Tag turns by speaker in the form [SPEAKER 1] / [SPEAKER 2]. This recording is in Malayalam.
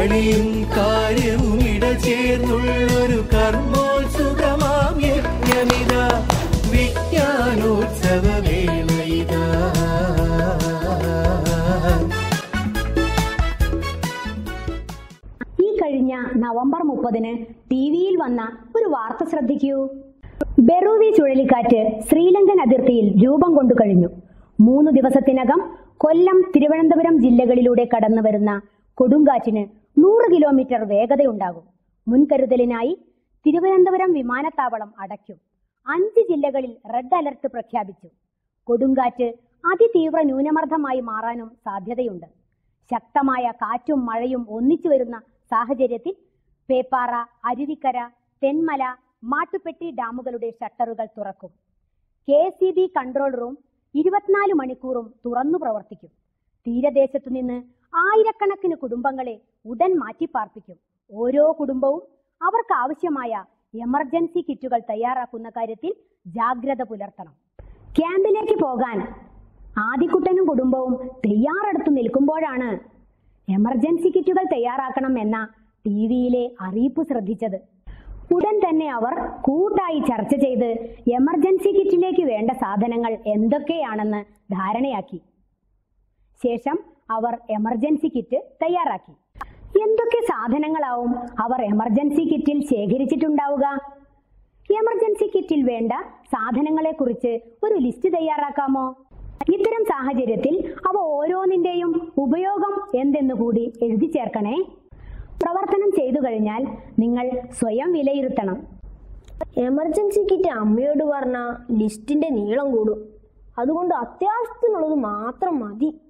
[SPEAKER 1] കളിയും കാര്യവും ഇടചേർന്നുള്ളൊരു കർമ്മോത്സുകമാം യജ്ഞമിത വിജ്ഞാനോത്സവ വേളയിതാ
[SPEAKER 2] ഈ കഴിഞ്ഞ നവംബർ മുപ്പതിന് ടി വിയിൽ വന്ന ഒരു വാർത്ത ശ്രദ്ധിക്കൂ ബെറൂവി ചുഴലിക്കാറ്റ് ശ്രീലങ്കൻ അതിർത്തിയിൽ രൂപം കൊണ്ടു കഴിഞ്ഞു മൂന്ന് ദിവസത്തിനകം കൊല്ലം തിരുവനന്തപുരം ജില്ലകളിലൂടെ കടന്നു വരുന്ന കൊടുങ്കാറ്റിന് നൂറ് കിലോമീറ്റർ വേഗതയുണ്ടാകും മുൻകരുതലിനായി തിരുവനന്തപുരം വിമാനത്താവളം അടയ്ക്കും അഞ്ച് ജില്ലകളിൽ റെഡ് അലർട്ട് പ്രഖ്യാപിച്ചു കൊടുങ്കാറ്റ് അതിതീവ്ര ന്യൂനമർദ്ദമായി മാറാനും സാധ്യതയുണ്ട് ശക്തമായ കാറ്റും മഴയും ഒന്നിച്ചു വരുന്ന സാഹചര്യത്തിൽ പേപ്പാറ അരുവിക്കര തെന്മല മാട്ടുപ്പെട്ടി ഡാമുകളുടെ ഷട്ടറുകൾ തുറക്കും K C B control room ഇരുപത്തിനാല് മണിക്കൂറും തുറന്നു പ്രവർത്തിക്കും തീരദേശത്തു നിന്ന് ആയിരക്കണക്കിന് കുടുംബങ്ങളെ ഉടൻ മാറ്റിപ്പാർപ്പിക്കും ഓരോ കുടുംബവും അവർക്ക് ആവശ്യമായ എമർജൻസി കിറ്റുകൾ തയ്യാറാക്കുന്ന കാര്യത്തിൽ ജാഗ്രത പുലർത്തണം ക്യാമ്പിലേക്ക് പോകാൻ ആദിക്കുട്ടനും കുടുംബവും തയ്യാറെടുത്ത് നിൽക്കുമ്പോഴാണ് എമർജൻസി കിറ്റുകൾ തയ്യാറാക്കണം എന്ന ടി വിയിലെ അറിയിപ്പ് ശ്രദ്ധിച്ചത് ഉടൻ തന്നെ അവർ കൂട്ടായി ചർച്ച ചെയ്ത് എമർജൻസി കിറ്റിലേക്ക് വേണ്ട സാധനങ്ങൾ എന്തൊക്കെയാണെന്ന് ധാരണയാക്കി ശേഷം അവർ എമർജൻസി കിറ്റ് തയ്യാറാക്കി എന്തൊക്കെ സാധനങ്ങളാവും അവർ എമർജൻസി കിറ്റിൽ ശേഖരിച്ചിട്ടുണ്ടാവുക എമർജൻസി കിറ്റിൽ വേണ്ട സാധനങ്ങളെ കുറിച്ച് ഒരു ലിസ്റ്റ് തയ്യാറാക്കാമോ ഇത്തരം സാഹചര്യത്തിൽ അവ ഓരോന്നിന്റെയും ഉപയോഗം എന്തെന്ന് കൂടി എഴുതി ചേർക്കണേ പ്രവർത്തനം ചെയ്തു കഴിഞ്ഞാൽ നിങ്ങൾ സ്വയം വിലയിരുത്തണം
[SPEAKER 3] എമർജൻസി കിറ്റ് അമ്മയോട് പറഞ്ഞ ലിസ്റ്റിന്റെ നീളം കൂടും അതുകൊണ്ട് അത്യാവശ്യത്തിനുള്ളത് മാത്രം മതി